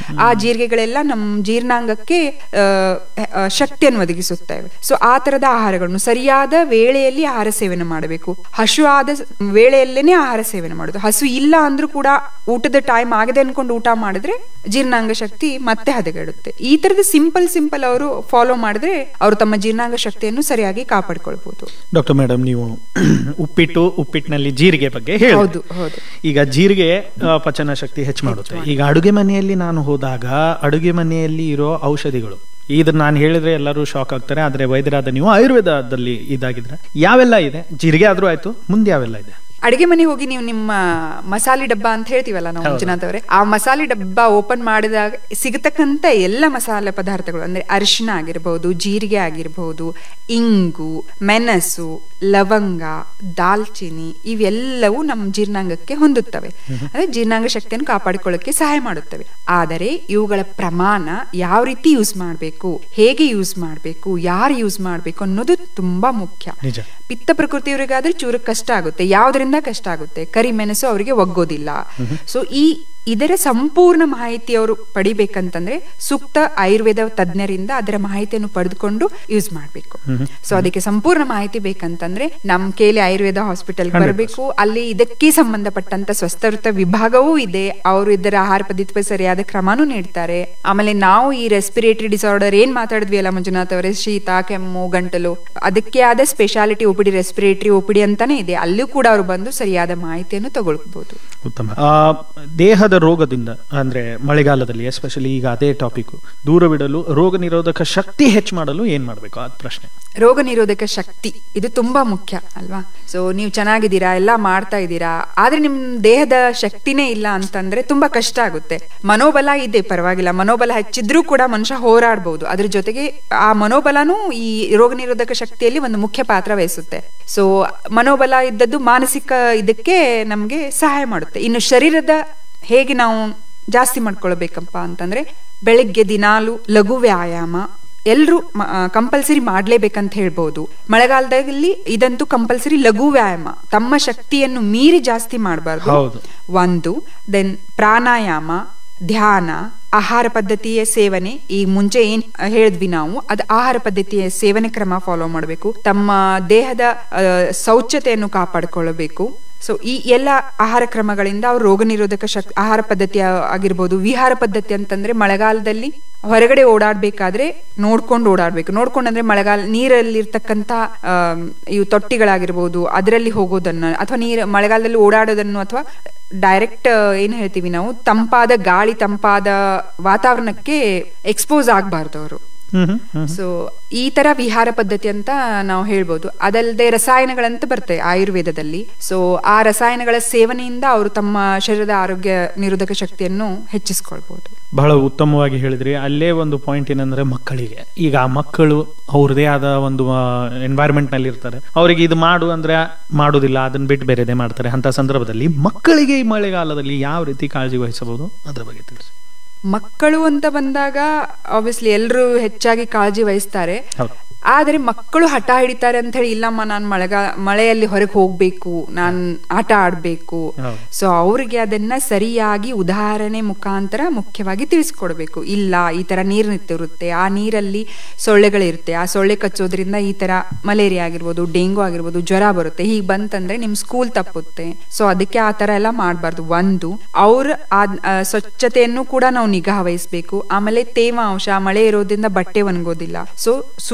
ಆ ಜೀರಿಗೆಗಳೆಲ್ಲ ನಮ್ಮ ಜೀರ್ಣಾಂಗಕ್ಕೆ ಆ, ಆ, ಶಕ್ತಿಯನ್ನು ಒದಗಿಸುತ್ತವೆ ಸೊ ಆ ತರದ ಆಹಾರಗಳನ್ನು ಸರಿಯಾದ ವೇಳೆಯಲ್ಲಿ ಆಹಾರ ಸೇವನೆ ಮಾಡಬೇಕು ಹಸು ಆದ ಸ- ವೇಳೆಯಲ್ಲೇನೆ ಆಹಾರ ಸೇವನೆ ಮಾಡೋದು ಹಸು ಇಲ್ಲ ಅಂದ್ರೂ ಕೂಡ ಊಟದ ಟೈಮ್ ಆಗದೆ ಅನ್ಕೊಂಡು ಊಟ ಮಾಡಿದ್ರೆ ಜೀರ್ಣಾಂಗ ಶಕ್ತಿ ಮತ್ತೆ ಹದಗೆಡುತ್ತೆ ಈ ತರದ ಸಿಂಪಲ್ ಸಿಂಪಲ್ ಅವರು ಫಾಲೋ ಮಾಡಿದ್ರೆ ಅವರು ತಮ್ಮ ಜೀರ್ಣಾಂಗ ಶಕ್ತಿಯನ್ನು ಸರಿಯಾಗಿ ಕಾಪಾಡ್ಕೊಳ್ಬಹುದು ಡಾಕ್ಟರ್ ಮೇಡಮ್ ನೀವು ಉಪ್ಪಿಟ್ಟು ಉಪ್ಪಿಟ್ಟಿನಲ್ಲಿ ಜೀರಿಗೆ ಬಗ್ಗೆ ಹೇಳಿ ಹೌದು ಹೌದು ಈಗ ಜೀರಿಗೆ ಆ, ಪಚನ ಶಕ್ತಿ ಹೆಚ್ಚು ಮಾಡುತ್ತೆ ಈಗ ಅಡುಗೆ ಮನೆಯಲ್ಲಿ ನಾನು ಹೋದಾಗ ಅಡುಗೆ ಮನೆಯಲ್ಲಿ ಇರೋ ಔಷಧಿಗಳು ಇದನ್ನ ನಾನು ಹೇಳಿದ್ರೆ ಎಲ್ಲರೂ ಶಾಕ್ ಆಗ್ತಾರೆ ಆದ್ರೆ ವೈದ್ಯರಾದ ನೀವು ಆಯುರ್ವೇದದಲ್ಲಿ ಇದಾಗಿದ್ರೆ ಯಾವೆಲ್ಲ ಇದೆ ಜೀರಿಗೆ ಆದ್ರೂ ಆಯ್ತು ಮುಂದೆ ಯಾವೆಲ್ಲ ಇದೆ ಅಡಿಗೆ ಮನೆ ಹೋಗಿ ನೀವು ನಿಮ್ಮ ಮಸಾಲೆ ಡಬ್ಬ ಅಂತ ಹೇಳ್ತೀವಲ್ಲ ನಾವು ಹೌದು. ಮಂಜುನಾಥ್ ಅವರೇ ಆ ಮಸಾಲೆ ಡಬ್ಬ ಓಪನ್ ಮಾಡಿದಾಗ ಸಿಗತಕ್ಕಂತ ಎಲ್ಲ ಮಸಾಲೆ ಪದಾರ್ಥಗಳು ಅಂದ್ರೆ ಅರಿಶಿನ ಆಗಿರಬಹುದು ಜೀರಿಗೆ ಆಗಿರಬಹುದು ಇಂಗು ಮೆಣಸು ಲವಂಗ ದಾಲ್ಚಿನಿ ಇವೆಲ್ಲವೂ ನಮ್ಮ ಜೀರ್ಣಾಂಗಕ್ಕೆ ಹೊಂದುತ್ತವೆ ಅಂದ್ರೆ ಜೀರ್ಣಾಂಗ ಶಕ್ತಿಯನ್ನು ಕಾಪಾಡಿಕೊಳ್ಳಕ್ಕೆ ಸಹಾಯ ಮಾಡುತ್ತವೆ ಆದರೆ ಇವುಗಳ ಪ್ರಮಾಣ ಯಾವ ರೀತಿ ಯೂಸ್ ಮಾಡಬೇಕು ಹೇಗೆ ಯೂಸ್ ಮಾಡಬೇಕು ಯಾರು ಯೂಸ್ ಮಾಡಬೇಕು ಅನ್ನೋದು ತುಂಬಾ ಮುಖ್ಯ ನಿಜ ಪಿತ್ತ ಪ್ರಕೃತಿಯವರಿಗಾದ್ರೆ ಚೂರು ಕಷ್ಟ ಆಗುತ್ತೆ ಯಾವ್ದ್ರಿಂದ ಕಷ್ಟ ಆಗುತ್ತೆ ಕರಿಮೆಣಸು ಅವರಿಗೆ ಒಗ್ಗೋದಿಲ್ಲ ಸೊ ಈ ಇದರ ಸಂಪೂರ್ಣ ಮಾಹಿತಿ ಅವರು ಪಡಿಬೇಕಂತಂದ್ರೆ ಸೂಕ್ತ ಆಯುರ್ವೇದ ತಜ್ಞರಿಂದ ಅದರ ಮಾಹಿತಿಯನ್ನು ಪಡೆದುಕೊಂಡು ಯೂಸ್ ಮಾಡಬೇಕು ಸೊ ಅದಕ್ಕೆ ಸಂಪೂರ್ಣ ಮಾಹಿತಿ ಬೇಕಂತಂದ್ರೆ ನಮ್ ಕೇಲಿ ಆಯುರ್ವೇದ ಹಾಸ್ಪಿಟಲ್ ಬರಬೇಕು ಅಲ್ಲಿ ಇದಕ್ಕೆ ಸಂಬಂಧಪಟ್ಟಂತ ಸ್ವಸ್ಥವೃತ್ತ ವಿಭಾಗವೂ ಇದೆ ಅವರು ಇದರ ಆಹಾರ ಪದ್ಧತಿ ಸರಿಯಾದ ಕ್ರಮನೂ ನೀಡ್ತಾರೆ ಆಮೇಲೆ ನಾವು ಈ ರೆಸ್ಪಿರೇಟರಿ ಡಿಸಾರ್ಡರ್ ಏನ್ ಮಾತಾಡಿದ್ವಿ ಅಲ್ಲ ಮಂಜುನಾಥ್ ಅವರೇ ಶೀತ ಕೆಮ್ಮು ಗಂಟಲು ಅದಕ್ಕೆ ಆದ ಸ್ಪೆಷಾಲಿಟಿ ಒಪಿಡಿ ರೆಸ್ಪಿರೇಟರಿ ಒಪಿಡಿ ಅಂತಾನೆ ಇದೆ ಅಲ್ಲೂ ಕೂಡ ಅವರು ಬಂದು ಸರಿಯಾದ ಮಾಹಿತಿಯನ್ನು ತಗೊಳ್ಬಹುದು ಉತ್ತಮ ಆ, ದೇಹದ ರೋಗದಿಂದ ಅಂದ್ರೆ ಮಳೆಗಾಲದಲ್ಲಿ ಎಸ್ಪೆಷಲಿ ಈಗ ಅದೇ ಟಾಪಿಕ್ ದೂರವಿಡಲು ರೋಗ ನಿರೋಧಕ ಶಕ್ತಿ ಹೆಚ್ಚು ಮಾಡಲು ಏನ್ ಮಾಡಬೇಕು ಅದ್ ಪ್ರಶ್ನೆ ರೋಗ ನಿರೋಧಕ ಶಕ್ತಿ ಇದು ತುಂಬಾ ಮುಖ್ಯ ಅಲ್ವಾ ಸೊ ನೀವು ಚೆನ್ನಾಗಿದ್ದೀರಾ ಎಲ್ಲ ಮಾಡ್ತಾ ಇದ್ದೀರಾ ಆದ್ರೆ ನಿಮ್ ದೇಹದ ಶಕ್ತಿನೇ ಇಲ್ಲ ಅಂತಂದ್ರೆ ತುಂಬಾ ಕಷ್ಟ ಆಗುತ್ತೆ ಮನೋಬಲ ಇದೆ ಪರವಾಗಿಲ್ಲ ಮನೋಬಲ ಹೆಚ್ಚಿದ್ರೂ ಕೂಡ ಮನುಷ್ಯ ಹೋರಾಡಬಹುದು ಅದ್ರ ಜೊತೆಗೆ ಆ ಮನೋಬಲನೂ ಈ ರೋಗ ನಿರೋಧಕ ಶಕ್ತಿಯಲ್ಲಿ ಒಂದು ಮುಖ್ಯ ಪಾತ್ರ ವಹಿಸುತ್ತೆ ಸೊ ಮನೋಬಲ ಇದ್ದದ್ದು ಮಾನಸಿಕ ಇದಕ್ಕೆ ನಮ್ಗೆ ಸಹಾಯ ಮಾಡುತ್ತೆ ಇನ್ನು ಶರೀರದ ಹೇಗೆ ನಾವು ಜಾಸ್ತಿ ಮಾಡ್ಕೊಳ್ಬೇಕಪ್ಪ ಅಂತಂದ್ರೆ ಬೆಳಿಗ್ಗೆ ದಿನಾಲು ಲಘು ವ್ಯಾಯಾಮ ಎಲ್ರು ಕಂಪಲ್ಸರಿ ಮಾಡ್ಲೇಬೇಕಂತ ಹೇಳ್ಬೋದು ಮಳೆಗಾಲದಲ್ಲಿ ಇದಂತೂ ಕಂಪಲ್ಸರಿ ಲಘು ವ್ಯಾಯಾಮ ತಮ್ಮ ಶಕ್ತಿಯನ್ನು ಮೀರಿ ಜಾಸ್ತಿ ಮಾಡಬಾರ್ದು ಹೌದು. ಒಂದು ದೆನ್ ಪ್ರಾಣಾಯಾಮ ಧ್ಯಾನ ಆಹಾರ ಪದ್ಧತಿಯ ಸೇವನೆ ಈ ಮುಂಚೆ ಏನ್ ಹೇಳಿದ್ವಿ ನಾವು ಅದು ಆಹಾರ ಪದ್ಧತಿಯ ಸೇವನೆ ಕ್ರಮ ಫಾಲೋ ಮಾಡಬೇಕು ತಮ್ಮ ದೇಹದ ಆ, ಶೌಚ್ಯತೆಯನ್ನು ಕಾಪಾಡಿಕೊಳ್ಳಬೇಕು ಸೊ ಈ ಎಲ್ಲ ಆಹಾರ ಕ್ರಮಗಳಿಂದ ಅವ್ರು ರೋಗ ನಿರೋಧಕ ಶಕ್ತಿ ಆಹಾರ ಪದ್ಧತಿ ಆ- ಆಗಿರ್ಬೋದು ವಿಹಾರ ಪದ್ಧತಿ ಅಂತಂದ್ರೆ ಮಳೆಗಾಲದಲ್ಲಿ ಹೊರಗಡೆ ಓಡಾಡ್ಬೇಕಾದ್ರೆ ನೋಡ್ಕೊಂಡು ಓಡಾಡ್ಬೇಕು ನೋಡ್ಕೊಂಡು ಅಂದ್ರೆ ಮಳೆಗಾಲ ನೀರಲ್ಲಿರ್ತಕ್ಕಂಥ ಆಮ್, ಇವು ತೊಟ್ಟಿಗಳಾಗಿರ್ಬೋದು ಅದರಲ್ಲಿ ಹೋಗೋದನ್ನ ಅಥವಾ ನೀರು ಮಳೆಗಾಲದಲ್ಲಿ ಓಡಾಡೋದನ್ನು ಅಥವಾ ಡೈರೆಕ್ಟ್ ಏನ್ ಹೇಳ್ತೀವಿ ನಾವು ತಂಪಾದ ಗಾಳಿ ತಂಪಾದ ವಾತಾವರಣಕ್ಕೆ ಎಕ್ಸ್ಪೋಸ್ ಆಗ್ಬಾರ್ದು ಅವರು ಹ್ಮ್ ಹ್ಮ್ ಹ್ಮ್ ಸೊ ಈ ತರ ವಿಹಾರ ಪದ್ಧತಿ ಅಂತ ನಾವು ಹೇಳ್ಬೋದು ಅದಲ್ಲದೆ ರಸಾಯನಗಳಂತ ಬರ್ತವೆ ಆಯುರ್ವೇದದಲ್ಲಿ ಸೊ ಆ ರಸಾಯನಗಳ ಸೇವನೆಯಿಂದ ಅವರು ತಮ್ಮ ಶರೀರದ ಆರೋಗ್ಯ ನಿರೋಧಕ ಶಕ್ತಿಯನ್ನು ಹೆಚ್ಚಿಸ್ಕೊಳ್ಬಹುದು ಬಹಳ ಉತ್ತಮವಾಗಿ ಹೇಳಿದ್ರಿ ಅಲ್ಲೇ ಒಂದು ಪಾಯಿಂಟ್ ಏನಂದ್ರೆ ಮಕ್ಕಳಿಗೆ ಈಗ ಆ ಮಕ್ಕಳು ಅವ್ರದೇ ಆದ ಒಂದು ಎನ್ವೈರ್ಮೆಂಟ್ ನಲ್ಲಿ ಇರ್ತಾರೆ ಅವರಿಗೆ ಇದು ಮಾಡು ಅಂದ್ರೆ ಮಾಡುದಿಲ್ಲ ಅದನ್ನ ಬಿಟ್ಟು ಬೇರೆದೇ ಮಾಡ್ತಾರೆ ಅಂತ ಸಂದರ್ಭದಲ್ಲಿ ಮಕ್ಕಳಿಗೆ ಈ ಮಳೆಗಾಲದಲ್ಲಿ ಯಾವ ರೀತಿ ಕಾಳಜಿ ವಹಿಸಬಹುದು ಅದ್ರ ಬಗ್ಗೆ ತಿಳಿಸಿ ಮಕ್ಕಳು ಅಂತ ಬಂದಾಗ ಆಬ್ವಿಯಸ್ಲಿ ಎಲ್ಲರೂ ಹೆಚ್ಚಾಗಿ ಕಾಳಜಿ ವಹಿಸ್ತಾರೆ ಹೌದು ಆದರೆ ಮಕ್ಕಳು ಹಠ ಹಿಡಿತಾರೆ ಅಂತ ಹೇಳಿ ಇಲ್ಲಮ್ಮ ನಾನು ಮಳೆಗಾ ಮಳೆಯಲ್ಲಿ ಹೊರಗೆ ಹೋಗ್ಬೇಕು ನಾನು ಆಟ ಆಡ್ಬೇಕು ಹೌದು. ಸೊ ಅವ್ರಿಗೆ ಅದನ್ನ ಸರಿಯಾಗಿ ಉದಾಹರಣೆ ಮುಖಾಂತರ ಮುಖ್ಯವಾಗಿ ತಿಳಿಸ್ಕೊಡ್ಬೇಕು ಇಲ್ಲ ಈ ತರ ನೀರು ನಿಂತಿರುತ್ತೆ ಆ ನೀರಲ್ಲಿ ಸೊಳ್ಳೆಗಳಿರುತ್ತೆ ಆ ಸೊಳ್ಳೆ ಕಚ್ಚೋದ್ರಿಂದ ಈ ತರ ಮಲೇರಿಯಾ ಆಗಿರ್ಬೋದು ಡೆಂಗು ಆಗಿರ್ಬೋದು ಜ್ವರ ಬರುತ್ತೆ ಹೀಗೆ ಬಂತಂದ್ರೆ ನಿಮ್ ಸ್ಕೂಲ್ ತಪ್ಪುತ್ತೆ ಸೊ ಅದಕ್ಕೆ ಆ ತರ ಎಲ್ಲ ಮಾಡಬಾರ್ದು ಒಂದು ಅವ್ರ ಆ ಆ ಸ್ವಚ್ಛತೆಯನ್ನು ಕೂಡ ನಾವು ನಿಗಾ ವಹಿಸ್ಬೇಕು ಆಮೇಲೆ ತೇವಾಂಶ ಮಳೆ ಇರೋದ್ರಿಂದ ಬಟ್ಟೆ ಒಣಗೋದಿಲ್ಲ ಸೊ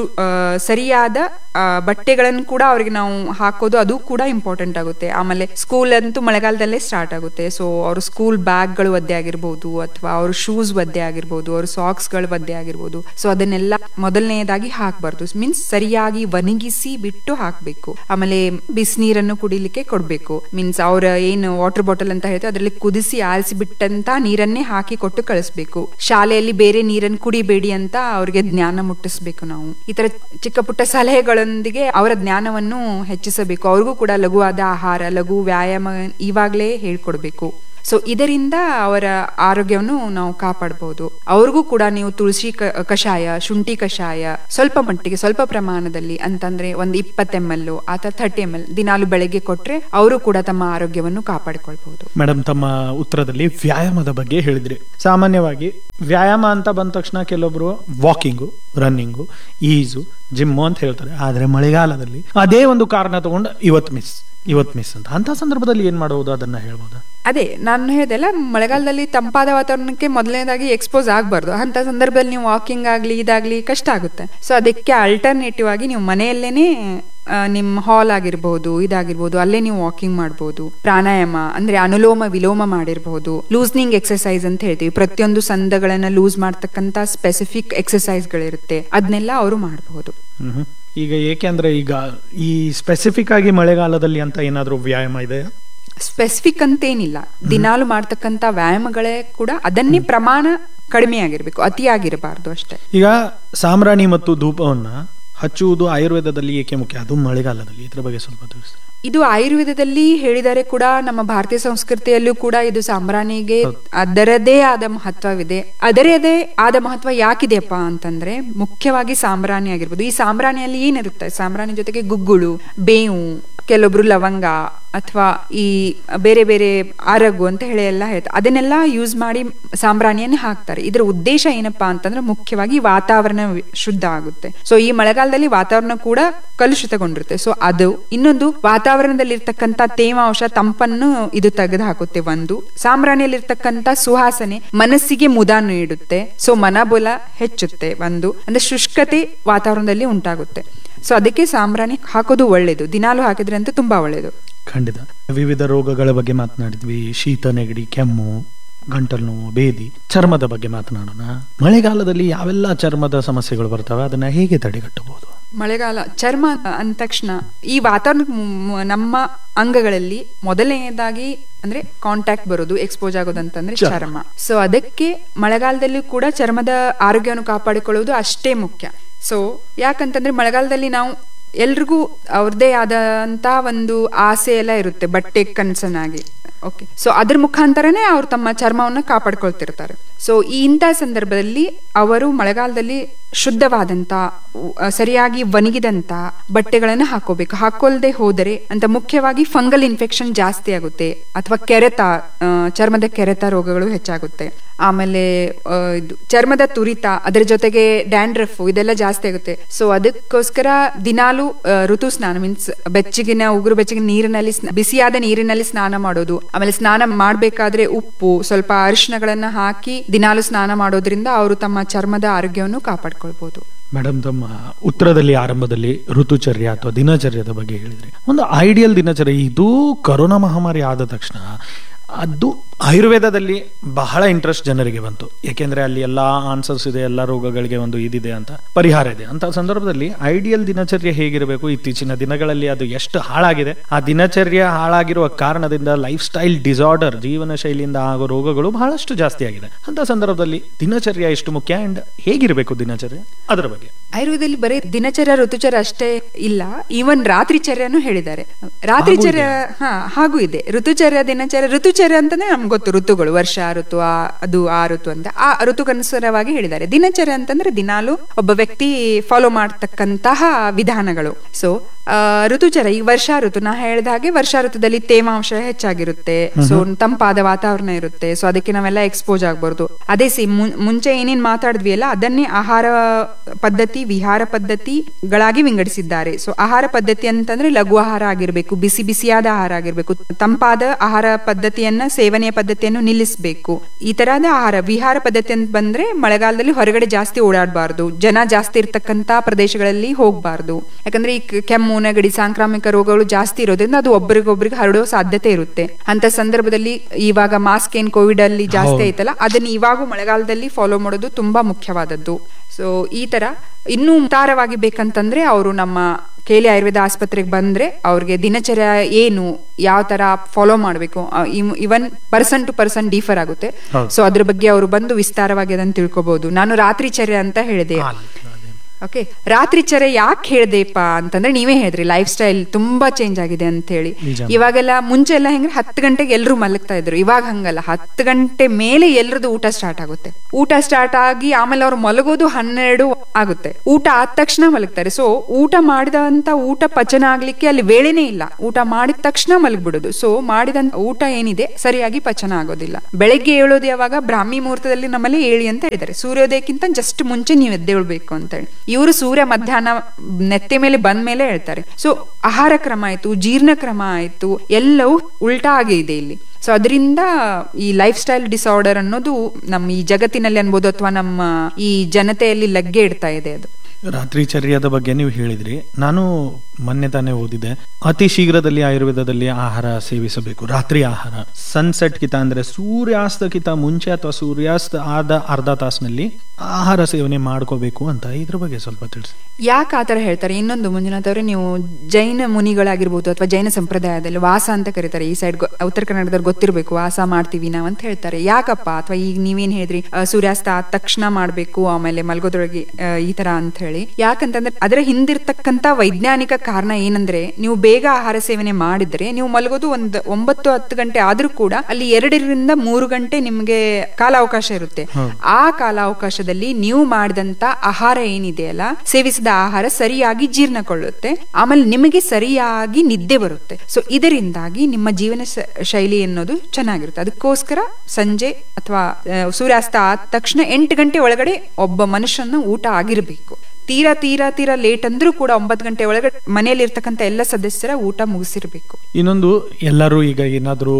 ಸರಿಯಾದ ಆ, ಬಟ್ಟೆಗಳನ್ನು ಕೂಡ ಅವ್ರಿಗೆ ನಾವು ಹಾಕೋದು ಅದು ಕೂಡ ಇಂಪಾರ್ಟೆಂಟ್ ಆಗುತ್ತೆ ಆಮೇಲೆ ಸ್ಕೂಲ್ ಅಂತೂ ಮಳೆಗಾಲದಲ್ಲೇ ಸ್ಟಾರ್ಟ್ ಆಗುತ್ತೆ ಸೊ ಅವ್ರ ಸ್ಕೂಲ್ ಬ್ಯಾಗ್ಗಳು ಒದ್ದೆ ಆಗಿರ್ಬೋದು ಅಥವಾ ಅವ್ರ ಶೂಸ್ ಒದ್ದೆ ಆಗಿರ್ಬೋದು ಅವ್ರ ಸಾಕ್ಸ್ಗಳು ಒದ್ದೆ ಆಗಿರ್ಬೋದು ಸೊ ಅದನ್ನೆಲ್ಲ ಮೊದಲನೆಯದಾಗಿ ಹಾಕ್ಬಾರ್ದು ಮೀನ್ಸ್ ಸರಿಯಾಗಿ ಒಣಗಿಸಿ ಬಿಟ್ಟು ಹಾಕ್ಬೇಕು ಆಮೇಲೆ ಬಿಸಿನೀರನ್ನು ಕುಡಿಲಿಕ್ಕೆ ಕೊಡ್ಬೇಕು ಮೀನ್ಸ್ ಅವ್ರ ಏನು ವಾಟರ್ ಬಾಟಲ್ ಅಂತ ಹೇಳ್ತಾರೆ ಅದರಲ್ಲಿ ಕುದಿಸಿ ಆರಿಸಿ ಬಿಟ್ಟಂತ ನೀರನ್ನೇ ಹಾಕಿ ಕೊಟ್ಟು ಕಳಿಸ್ಬೇಕು ಶಾಲೆಯಲ್ಲಿ ಬೇರೆ ನೀರನ್ನು ಕುಡಿಬೇಡಿ ಅಂತ ಅವ್ರಿಗೆ ಜ್ಞಾನ ಮುಟ್ಟಿಸ್ಬೇಕು ನಾವು ಈ ತರ ಚಿಕ್ಕ ಪುಟ್ಟ ಸಲಹೆಗಳೊಂದಿಗೆ ಅವರ ಜ್ಞಾನವನ್ನು ಹೆಚ್ಚಿಸಬೇಕು ಅವ್ರಿಗೂ ಕೂಡ ಲಘುವಾದ ಆಹಾರ ಲಘು ವ್ಯಾಯಾಮ ಇವಾಗ್ಲೇ ಹೇಳ್ಕೊಡ್ಬೇಕು ಸೊ ಇದರಿಂದ ಅವರ ಆರೋಗ್ಯವನ್ನು ನಾವು ಕಾಪಾಡಬಹುದು ಅವ್ರಿಗೂ ಕೂಡ ನೀವು ತುಳಸಿ ಕ- ಕಷಾಯ ಶುಂಠಿ ಕಷಾಯ ಸ್ವಲ್ಪ ಮಟ್ಟಿಗೆ ಸ್ವಲ್ಪ ಪ್ರಮಾಣದಲ್ಲಿ ಅಂತಂದ್ರೆ ಒಂದು ಇಪ್ಪತ್ತು ಎಮ್ ಎಲ್ ಅಥವಾ ಥರ್ಟಿ ಎಮ್ ಎಲ್ ದಿನಾಲು ಬೆಳಗ್ಗೆ ಕೊಟ್ರೆ ಅವರು ಕೂಡ ತಮ್ಮ ಆರೋಗ್ಯವನ್ನು ಕಾಪಾಡಿಕೊಳ್ಬಹುದು ಮೇಡಮ್ ತಮ್ಮ ಉತ್ತರದಲ್ಲಿ ವ್ಯಾಯಾಮದ ಬಗ್ಗೆ ಹೇಳಿದ್ರಿ ಸಾಮಾನ್ಯವಾಗಿ ವ್ಯಾಯಾಮ ಅಂತ ಬಂದ ತಕ್ಷಣ ಕೆಲವೊಬ್ರು ವಾಕಿಂಗು ರನ್ನಿಂಗು ಈಜು ಜಿಮ್ಮು ಅಂತ ಹೇಳ್ತಾರೆ ಆದ್ರೆ ಮಳೆಗಾಲದಲ್ಲಿ ಅದೇ ಒಂದು ಕಾರಣ ತಗೊಂಡು ಇವತ್ ಮಿಸ್ ಇವತ್ ಮಿಸ್ ಅಂತ ಅಂತ ಸಂದರ್ಭದಲ್ಲಿ ಏನ್ ಮಾಡಬಹುದು ಅದನ್ನ ಹೇಳ್ಬೋದಾ ಅದೇ ನಾನು ಹೇಳ್ದೆಲ್ಲ ಮಳೆಗಾಲದಲ್ಲಿ ತಂಪಾದ ವಾತಾವರಣಕ್ಕೆ ಮೊದಲನೇದಾಗಿ ಎಕ್ಸ್ಪೋಸ್ ಆಗಬಾರ್ದು ಅಂತ ಸಂದರ್ಭದಲ್ಲಿ ನೀವು ವಾಕಿಂಗ್ ಆಗಲಿ ಇದಾಗ್ಲಿ ಕಷ್ಟ ಆಗುತ್ತೆ ಸೊ ಅದಕ್ಕೆ ಅಲ್ಟರ್ನೇಟಿವ್ ಆಗಿ ನೀವು ಮನೆಯಲ್ಲೇನೆ ಆ, ನಿಮ್ಮ ಹಾಲ್ ಆಗಿರ್ಬೋದು ಇದಾಗಿರ್ಬೋದು ಅಲ್ಲೇ ನೀವು ವಾಕಿಂಗ್ ಮಾಡ್ಬೋದು ಪ್ರಾಣಾಯಾಮ ಅಂದ್ರೆ ಅನುಲೋಮ ವಿಲೋಮ ಮಾಡಿರ್ಬೋದು ಲೂಸ್ನಿಂಗ್ ಎಕ್ಸರ್ಸೈಸ್ ಅಂತ ಹೇಳ್ತೀವಿ ಪ್ರತಿಯೊಂದು ಸಂದಗಳನ್ನ ಲೂಸ್ ಮಾಡ್ತಕ್ಕಂತ ಸ್ಪೆಸಿಫಿಕ್ ಎಕ್ಸರ್ಸೈಸ್ಗಳಿರುತ್ತೆ ಅದನ್ನೆಲ್ಲ ಅವರು ಮಾಡಬಹುದು ಮ್ಹೂ. ಈಗ ಏಕೆಂದ್ರೆ ಈಗ ಈ ಸ್ಪೆಸಿಫಿಕ್ ಆಗಿ ಮಳೆಗಾಲದಲ್ಲಿ ಅಂತ ಏನಾದ್ರೂ ವ್ಯಾಯಾಮ ಇದೆಯಾ ಸ್ಪೆಸಿಫಿಕ್ ಅಂತೇನಿಲ್ಲ ದಿನಾಲು ಮಾಡ್ತಕ್ಕಂತ ವ್ಯಾಯಾಮಗಳೇ ಕೂಡ ಅದನ್ನೇ ಪ್ರಮಾಣ ಕಡಿಮೆ ಆಗಿರ್ಬೇಕು ಅತಿಯಾಗಿರಬಾರ್ದು ಅಷ್ಟೇ ಈಗ ಸಾಮ್ರಾಣಿ ಮತ್ತು ಧೂಪವನ್ನ ಹಚ್ಚುವುದು ಆಯುರ್ವೇದದಲ್ಲಿ ಏಕೆ ಮುಖ್ಯ ಅದು ಮಳೆಗಾಲದಲ್ಲಿ ಇದ್ರ ಬಗ್ಗೆ ಸ್ವಲ್ಪ ತಿಳಿಸಿ ಇದು ಆಯುರ್ವೇದದಲ್ಲಿ ಹೇಳಿದರೆ ಕೂಡ ನಮ್ಮ ಭಾರತೀಯ ಸಂಸ್ಕೃತಿಯಲ್ಲೂ ಕೂಡ ಇದು ಸಾಂಬ್ರಾಣಿಗೆ ಅದರದೇ ಆದ ಮಹತ್ವವಿದೆ ಅದರದೇ ಆದ ಮಹತ್ವ ಯಾಕಿದೆಯಪ್ಪ ಅಂತಂದ್ರೆ ಮುಖ್ಯವಾಗಿ ಸಾಂಬ್ರಾಣಿ ಆಗಿರ್ಬೋದು ಈ ಸಾಂಬ್ರಾಣಿಯಲ್ಲಿ ಏನಿರುತ್ತೆ ಸಾಂಬ್ರಾಣಿ ಜೊತೆಗೆ ಗುಗ್ಗುಳು ಬೇವು ಕೆಲವೊಬ್ರು ಲವಂಗ ಅಥವಾ ಈ ಬೇರೆ ಬೇರೆ ಅರಗು ಅಂತ ಹೇಳಿ ಎಲ್ಲ ಹೇಳ್ತಾರೆ ಅದನ್ನೆಲ್ಲ ಯೂಸ್ ಮಾಡಿ ಸಾಂಬ್ರಾಣಿಯನ್ನು ಹಾಕ್ತಾರೆ ಇದರ ಉದ್ದೇಶ ಏನಪ್ಪಾ ಅಂತಂದ್ರೆ ಮುಖ್ಯವಾಗಿ ವಾತಾವರಣ ವಿ- ಶುದ್ಧ ಆಗುತ್ತೆ ಸೊ ಈ ಮಳೆಗಾಲದಲ್ಲಿ ವಾತಾವರಣ ಕೂಡ ಕಲುಷಿತಗೊಂಡಿರುತ್ತೆ ಸೊ ಅದು ಇನ್ನೊಂದು ವಾತಾವರಣದಲ್ಲಿರ್ತಕ್ಕಂಥ ತೇವಾಂಶ ತಂಪನ್ನು ಇದು ತೆಗೆದು ಹಾಕುತ್ತೆ ಒಂದು ಸಾಂಬ್ರಾಣಿಯಲ್ಲಿರ್ತಕ್ಕಂಥ ಸುವಾಸನೆ ಮನಸ್ಸಿಗೆ ಮುದ ನೀಡುತ್ತೆ ಸೊ ಮನಬಲ ಹೆಚ್ಚುತ್ತೆ ಒಂದು ಅಂದ್ರೆ ಶುಷ್ಕತೆ ವಾತಾವರಣದಲ್ಲಿ ಉಂಟಾಗುತ್ತೆ ಸೊ ಅದಕ್ಕೆ ಸಾಂಬ್ರಾಣಿ ಹಾಕೋದು ಒಳ್ಳೇದು ದಿನಾಲು ಹಾಕಿದ್ರೆ ಅಂತೂ ತುಂಬಾ ಒಳ್ಳೇದು ಖಂಡಿತ ವಿವಿಧ ರೋಗಗಳ ಬಗ್ಗೆ ಮಾತನಾಡಿದ್ವಿ ಶೀತ ನೆಗಡಿ ಕೆಮ್ಮು ಗಂಟಲು ನೋವು ಬೇದಿ ಚರ್ಮದ ಬಗ್ಗೆ ಮಾತನಾಡೋಣ ಮಳೆಗಾಲದಲ್ಲಿ ಯಾವೆಲ್ಲ ಚರ್ಮದ ಸಮಸ್ಯೆಗಳು ಬರ್ತವೆ ಅದನ್ನ ಹೇಗೆ ತಡೆಗಟ್ಟಬಹುದು ಮಳೆಗಾಲ ಚರ್ಮ ಅಂದ ತಕ್ಷಣ ಈ ವಾತಾವರಣ ಮ್- ನಮ್ಮ ಅಂಗಗಳಲ್ಲಿ ಮೊದಲನೆಯದಾಗಿ ಅಂದ್ರೆ ಕಾಂಟ್ಯಾಕ್ಟ್ ಬರೋದು ಎಕ್ಸ್ಪೋಸ್ ಆಗೋದಂತಂದ್ರೆ ಚರ್ಮ. ಚರ್ಮ ಸೊ ಅದಕ್ಕೆ ಮಳೆಗಾಲದಲ್ಲೂ ಕೂಡ ಚರ್ಮದ ಆರೋಗ್ಯವನ್ನು ಕಾಪಾಡಿಕೊಳ್ಳುವುದು ಅಷ್ಟೇ ಮುಖ್ಯ ಸೊ ಯಾಕಂತಂದ್ರೆ ಮಳೆಗಾಲದಲ್ಲಿ ನಾವು ಎಲ್ರಿಗೂ ಅವ್ರದ್ದೇ ಆದಂತ ಒಂದು ಆಸೆ ಎಲ್ಲ ಇರುತ್ತೆ ಬಟ್ಟೆ ಕನ್ಸರ್ನ್ ಆಗಿ ಓಕೆ ಸೊ ಅದ್ರ ಮುಖಾಂತರನೇ ಅವ್ರು ತಮ್ಮ ಚರ್ಮವನ್ನ ಕಾಪಾಡ್ಕೊಳ್ತಿರ್ತಾರೆ ಸೊ ಈ ಇಂಥ ಸಂದರ್ಭದಲ್ಲಿ ಅವರು ಮಳೆಗಾಲದಲ್ಲಿ ಶುದ್ಧವಾದಂತ ಉ- ಆ, ಸರಿಯಾಗಿ ಒಣಗಿದಂತ ಬಟ್ಟೆಗಳನ್ನು ಹಾಕೋಬೇಕು ಹಾಕೊಳ್ದೆ ಹೋದರೆ ಅಂತ ಮುಖ್ಯವಾಗಿ ಫಂಗಲ್ ಇನ್ಫೆಕ್ಷನ್ ಜಾಸ್ತಿ ಆಗುತ್ತೆ ಅಥವಾ ಕೆರೆತ ಆ, ಚರ್ಮದ ಕೆರೆತ ರೋಗಗಳು ಹೆಚ್ಚಾಗುತ್ತೆ ಆಮೇಲೆ ಆ, ಇದು ಚರ್ಮದ ತುರಿತ ಅದರ ಜೊತೆಗೆ ಡ್ಯಾಂಡ್ರಫ್ ಇದೆಲ್ಲ ಜಾಸ್ತಿ ಆಗುತ್ತೆ ಸೊ ಅದಕ್ಕೋಸ್ಕರ ದಿನಾಲು ಆ, ಋತು ಸ್ನಾನ ಮೀನ್ಸ್ ಬೆಚ್ಚಗಿನ ಉಗುರು ಬೆಚ್ಚಗಿನ ನೀರಿನಲ್ಲಿ ಸ್ನ- ಬಿಸಿಯಾದ ನೀರಿನಲ್ಲಿ ಸ್ನಾನ ಮಾಡೋದು ಆಮೇಲೆ ಸ್ನಾನ ಮಾಡಬೇಕಾದ್ರೆ ಉಪ್ಪು ಸ್ವಲ್ಪ ಅರಿಶಿಣಗಳನ್ನ ಹಾಕಿ ದಿನಾಲು ಸ್ನಾನ ಮಾಡೋದ್ರಿಂದ ಅವರು ತಮ್ಮ ಚರ್ಮದ ಆರೋಗ್ಯವನ್ನು ಕಾಪಾಡ್ಕೊಳ್ಬಹುದು ಮೇಡಮ್ ತಮ್ಮ ಉತ್ತರದಲ್ಲಿ ಆರಂಭದಲ್ಲಿ ಋತುಚರ್ಯ ಅಥವಾ ದಿನಚರ್ಯದ ಬಗ್ಗೆ ಹೇಳಿದ್ರಿ ಒಂದು ಐಡಿಯಲ್ ದಿನಚರ್ಯ ಇದು ಕೊರೋನಾ ಮಹಾಮಾರಿ ಆದ ತಕ್ಷಣ ಅದು ಆಯುರ್ವೇದದಲ್ಲಿ ಬಹಳ ಇಂಟ್ರೆಸ್ಟ್ ಜನರಿಗೆ ಬಂತು ಯಾಕೆಂದ್ರೆ ಅಲ್ಲಿ ಎಲ್ಲ ಆನ್ಸರ್ಸ್ ಇದೆ ಎಲ್ಲ ರೋಗಗಳಿಗೆ ಒಂದು ಇದಿದೆ ಅಂತ ಪರಿಹಾರ ಇದೆ ಅಂತ ಸಂದರ್ಭದಲ್ಲಿ ಐಡಿಯಲ್ ದಿನಚರ್ಯ ಹೇಗಿರಬೇಕು ಇತ್ತೀಚಿನ ದಿನಗಳಲ್ಲಿ ಅದು ಎಷ್ಟು ಹಾಳಾಗಿದೆ ಆ ದಿನಚರ್ಯ ಹಾಳಾಗಿರುವ ಕಾರಣದಿಂದ ಲೈಫ್ ಸ್ಟೈಲ್ ಡಿಸಾರ್ಡರ್ ಜೀವನ ಶೈಲಿಯಿಂದ ಆಗೋ ರೋಗಗಳು ಬಹಳಷ್ಟು ಜಾಸ್ತಿ ಆಗಿದೆ ಅಂತ ಸಂದರ್ಭದಲ್ಲಿ ದಿನಚರ್ಯ ಎಷ್ಟು ಮುಖ್ಯ ಅಂಡ್ ಹೇಗಿರಬೇಕು ದಿನಚರ್ಯ ಅದರ ಬಗ್ಗೆ ಆಯುರ್ವೇದದಲ್ಲಿ ಬರೀ ದಿನಚರ್ಯ ಋತುಚರ್ಯ ಅಷ್ಟೇ ಇಲ್ಲ ಈವನ್ ರಾತ್ರಿ ಚರ್ಯನು ಹೇಳಿದ್ದಾರೆ ರಾತ್ರಿ ಹಾಗೂ ಚರ್ಯ ಹಾ ಹಾಗೂ ಇದೆ ಋತುಚರ್ಯ ದಿನಚರ್ಯ ಋತುಚರ್ಯ ಅಂತಂದ್ರೆ ನಮ್ಗೆ ಗೊತ್ತು ಋತುಗಳು ವರ್ಷ ಋತು ಆ ಅದು ಆ ಋತು ಅಂತ ಆ ಋತುಗನುಸಾರವಾಗಿ ಹೇಳಿದ್ದಾರೆ ದಿನಚರ್ಯ ಅಂತಂದ್ರೆ ದಿನಾಲು ಒಬ್ಬ ವ್ಯಕ್ತಿ ಫಾಲೋ ಮಾಡ್ತಕ್ಕಂತಹ ವಿಧಾನಗಳು ಸೊ ಋತುಚರ್ಯ ಈ ವರ್ಷ ಋತು ನಾ ಹೇಳಿದ ಹಾಗೆ ವರ್ಷ ಋತುದಲ್ಲಿ ತೇವಾಂಶ ಹೆಚ್ಚಾಗಿರುತ್ತೆ ಸೊ ತಂಪಾದ ವಾತಾವರಣ ಇರುತ್ತೆ ಸೊ ಅದಕ್ಕೆ ನಾವೆಲ್ಲ ಎಕ್ಸ್ಪೋಸ್ ಆಗ್ಬಾರ್ದು ಅದೇ ಸಿ ಮುಂ- ಮುಂಚೆ ಏನೇನ್ ಮಾತಾಡಿದ್ವಿ ಅಲ್ಲ ಅದನ್ನೇ ಆಹಾರ ಪದ್ಧತಿ ವಿಹಾರ ಪದ್ಧತಿಗಳಾಗಿ ವಿಂಗಡಿಸಿದ್ದಾರೆ ಸೊ ಆಹಾರ ಪದ್ಧತಿ ಅಂತಂದ್ರೆ ಲಘು ಆಹಾರ ಆಗಿರ್ಬೇಕು ಬಿಸಿ ಬಿಸಿಯಾದ ಆಹಾರ ಆಗಿರ್ಬೇಕು ತಂಪಾದ ಆಹಾರ ಪದ್ಧತಿಯನ್ನ ಸೇವನೆಯ ಪದ್ಧತಿಯನ್ನು ನಿಲ್ಲಿಸಬೇಕು ಈ ತರಹದ ಆಹಾರ ವಿಹಾರ ಪದ್ಧತಿ ಅಂತ ಬಂದ್ರೆ ಮಳೆಗಾಲದಲ್ಲಿ ಹೊರಗಡೆ ಜಾಸ್ತಿ ಓಡಾಡಬಾರ್ದು ಜನ ಜಾಸ್ತಿ ಇರ್ತಕ್ಕಂತ ಪ್ರದೇಶಗಳಲ್ಲಿ ಹೋಗಬಾರ್ದು ಯಾಕಂದ್ರೆ ಈ ಕ- ಕೆಮ್ಮು ನೆಗಡಿ ಸಾಂಕ್ರಾಮಿಕ ರೋಗಗಳು ಜಾಸ್ತಿ ಇರೋದ್ರಿಂದ ಅದು ಒಬ್ಬರಿಗೊಬ್ರಿಗೆ ಹರಡೋ ಸಾಧ್ಯತೆ ಇರುತ್ತೆ ಅಂತ ಸಂದರ್ಭದಲ್ಲಿ ಇವಾಗ ಮಾಸ್ಕ್ ಏನ್ ಕೋವಿಡ್ ಅಲ್ಲಿ ಜಾಸ್ತಿ ಹೌದು. ಐತಲ್ಲ ಅದನ್ನ ಇವಾಗೂ ಮಳೆಗಾಲದಲ್ಲಿ ಫಾಲೋ ಮಾಡೋದು ತುಂಬಾ ಮುಖ್ಯವಾದದ್ದು ಸೊ ಈ ತರ ಇನ್ನೂ ವಿಸ್ತಾರವಾಗಿ ಬೇಕಂತಂದ್ರೆ ಅವರು ನಮ್ಮ ಕೇಲಿ ಆಯುರ್ವೇದ ಆಸ್ಪತ್ರೆಗೆ ಬಂದ್ರೆ ಅವ್ರಿಗೆ ದಿನಚರ್ಯ ಏನು ಯಾವ ತರ ಫಾಲೋ ಮಾಡಬೇಕು even person to person differ ಆಗುತ್ತೆ ಹೌದು. ಸೊ ಅದ್ರ ಬಗ್ಗೆ ಅವರು ಬಂದು ವಿಸ್ತಾರವಾಗಿ ಅದನ್ನ ತಿಳ್ಕೊಬಹುದು ನಾನು ರಾತ್ರಿ ಚರ್ಯ ಅಂತ ಹೇಳಿದೆ ಆ, ಅದೇ. ಓಕೆ ರಾತ್ರಿ ಚರೆ ಯಾಕೆ ಹೇಳ್ದೆಪ್ಪ ಅಂತಂದ್ರೆ ನೀವೇ ಹೇಳಿದ್ರಿ ಲೈಫ್ ಸ್ಟೈಲ್ ತುಂಬಾ ಚೇಂಜ್ ಆಗಿದೆ ಅಂತ ಹೇಳಿ ನಿಜ. ಇವಾಗೆಲ್ಲ ಮುಂಚೆ ಎಲ್ಲ ಹೆಂಗ್ರೆ ಹತ್ತು ಗಂಟೆಗೆ ಎಲ್ಲರೂ ಮಲಗ್ತಾ ಇದ್ರು ಇವಾಗ ಹಂಗಲ್ಲ ಹತ್ತು ಗಂಟೆ ಮೇಲೆ ಎಲ್ರದ್ದು ಊಟ ಸ್ಟಾರ್ಟ್ ಆಗುತ್ತೆ ಊಟ ಸ್ಟಾರ್ಟ್ ಆಗಿ ಆಮೇಲೆ ಅವ್ರು ಮಲಗೋದು ಹನ್ನೆರಡು ಆಗುತ್ತೆ ಊಟ ಆದ ತಕ್ಷಣ ಮಲಗ್ತಾರೆ ಸೊ ಊಟ ಮಾಡಿದಂತ ಊಟ ಪಚನ ಆಗ್ಲಿಕ್ಕೆ ಅಲ್ಲಿ ವೇಳೆನೇ ಇಲ್ಲ ಊಟ ಮಾಡಿದ ತಕ್ಷಣ ಮಲಗ್ಬಿಡೋದು ಸೊ ಮಾಡಿದಂತ ಊಟ ಏನಿದೆ ಸರಿಯಾಗಿ ಪಚನ ಆಗೋದಿಲ್ಲ ಬೆಳಗ್ಗೆ ಏಳೋದು ಯಾವಾಗ ಬ್ರಾಹ್ಮಿ ಮುಹೂರ್ತದಲ್ಲಿ ನಮ್ಮಲ್ಲಿ ಏಳಿ ಅಂತ ಹೇಳಿದ್ದಾರೆ ಸೂರ್ಯೋದಯಕ್ಕಿಂತ ಜಸ್ಟ್ ಮುಂಚೆ ನೀವು ಎದ್ದೇಳ್ಬೇಕು ಅಂತ ಹೇಳಿ ಇವರು ಸೂರ್ಯ ಮಧ್ಯಾಹ್ನ ನೆತ್ತೆ ಮೇಲೆ ಬಂದ ಮೇಲೆ ಹೇಳ್ತಾರೆ ಸೊ ಆಹಾರ ಕ್ರಮ ಆಯ್ತು ಜೀರ್ಣ ಕ್ರಮ ಆಯ್ತು ಎಲ್ಲವೂ ಉಲ್ಟಾ ಆಗಿ ಇದೆ ಇಲ್ಲಿ ಸೊ ಅದರಿಂದ ಈ ಲೈಫ್ ಸ್ಟೈಲ್ ಡಿಸಾರ್ಡರ್ ಅನ್ನೋದು ನಮ್ಮ ಈ ಜಗತ್ತಿನಲ್ಲಿ ಅನ್ಬೋದು ಅಥವಾ ನಮ್ಮ ಈ ಜನತೆಯಲ್ಲಿ ಲಗ್ಗೆ ಇಡ್ತಾ ಇದೆ ಅದು ರಾತ್ರಿ ಚರ್ಯದ ಬಗ್ಗೆ ನೀವು ಹೇಳಿದ್ರಿ ನಾನು ಮೊನ್ನೆ ತಾನೇ ಓದಿದೆ ಅತಿ ಶೀಘ್ರದಲ್ಲಿ ಆಯುರ್ವೇದದಲ್ಲಿ ಆಹಾರ ಸೇವಿಸಬೇಕು ರಾತ್ರಿ ಆಹಾರ ಸನ್ಸೆಟ್ ಕಿತ ಅಂದ್ರೆ ಸೂರ್ಯಾಸ್ತಕ್ಕಿಂತ ಮುಂಚೆ ಅಥವಾ ಸೂರ್ಯಾಸ್ತ ಆದ ಅರ್ಧ ತಾಸಿನಲ್ಲಿ ಆಹಾರ ಸೇವನೆ ಮಾಡ್ಕೋಬೇಕು ಅಂತ ಇದ್ರ ಬಗ್ಗೆ ಸ್ವಲ್ಪ ತಿಳಿಸಿ ಯಾಕೆ ಆತರ ಹೇಳ್ತಾರೆ ಇನ್ನೊಂದು ಮಂಜುನಾಥ್ ಅವರೇ ನೀವು ಜೈನ ಮುನಿಗಳಾಗಿರ್ಬೋದು ಅಥವಾ ಜೈನ ಸಂಪ್ರದಾಯದಲ್ಲಿ ವಾಸ ಅಂತ ಕರೀತಾರೆ ಈ ಸೈಡ್ ಉತ್ತರ ಕನ್ನಡದಲ್ಲಿ ಗೊತ್ತಿರಬೇಕು ವಾಸ ಮಾಡ್ತೀವಿ ನಾವು ಅಂತ ಹೇಳ್ತಾರೆ ಯಾಕಪ್ಪ ಅಥವಾ ಈಗ ನೀವೇನ್ ಹೇಳಿದ್ರಿ ಆ, ಸೂರ್ಯಾಸ್ತ ಆದ ತಕ್ಷಣ ಮಾಡ್ಬೇಕು ಆಮೇಲೆ ಮಲ್ಗೋದ್ರೊಳಗೆ ಆ, ಈ ತರ ಅಂತ ಹೇಳಿ ಯಾಕಂತಂದ್ರೆ ಅದರ ಹಿಂದಿರ್ತಕ್ಕಂತ ವೈಜ್ಞಾನಿಕ ಕಾರಣ ಏನಂದ್ರೆ ನೀವು ಬೇಗ ಆಹಾರ ಸೇವನೆ ಮಾಡಿದ್ರೆ ನೀವು ಮಲಗೋದು ಒಂದ್ ಒಂಬತ್ತು ಹತ್ತು ಗಂಟೆ ಆದ್ರೂ ಕೂಡ ಅಲ್ಲಿ ಎರಡರಿಂದ ಮೂರು ಗಂಟೆ ನಿಮ್ಗೆ ಕಾಲಾವಕಾಶ ಇರುತ್ತೆ ಆ ಕಾಲಾವಕಾಶದಲ್ಲಿ ನೀವು ಮಾಡಿದಂತ ಆಹಾರ ಏನಿದೆಯಲ್ಲ ಸೇವಿಸಿದ ಆಹಾರ ಸರಿಯಾಗಿ ಜೀರ್ಣಕೊಳ್ಳುತ್ತೆ ಆಮೇಲೆ ನಿಮಗೆ ಸರಿಯಾಗಿ ನಿದ್ದೆ ಬರುತ್ತೆ ಸೊ ಇದರಿಂದಾಗಿ ನಿಮ್ಮ ಜೀವನ ಶ- ಶೈಲಿ ಅನ್ನೋದು ಚೆನ್ನಾಗಿರುತ್ತೆ ಅದಕ್ಕೋಸ್ಕರ ಸಂಜೆ ಅಥವಾ ಆ, ಸೂರ್ಯಾಸ್ತ ಆದ ತಕ್ಷಣ ಎಂಟು ಗಂಟೆ ಒಳಗಡೆ ಒಬ್ಬ ಮನುಷ್ಯನ ಊಟ ಆಗಿರ್ಬೇಕು ತೀರಾ ತೀರಾ ತೀರಾ ಲೇಟ್ ಅಂದ್ರೂ ಕೂಡ ಒಂಬತ್ತು ಗಂಟೆ ಒಳಗಡೆ ಮನೆಯಲ್ಲಿ ಇರ್ತಕ್ಕಂಥ ಎಲ್ಲ ಸದಸ್ಯರ ಊಟ ಮುಗಿಸಿರ್ಬೇಕು ಇನ್ನೊಂದು ಎಲ್ಲರೂ ಈಗ ಏನಾದರೂ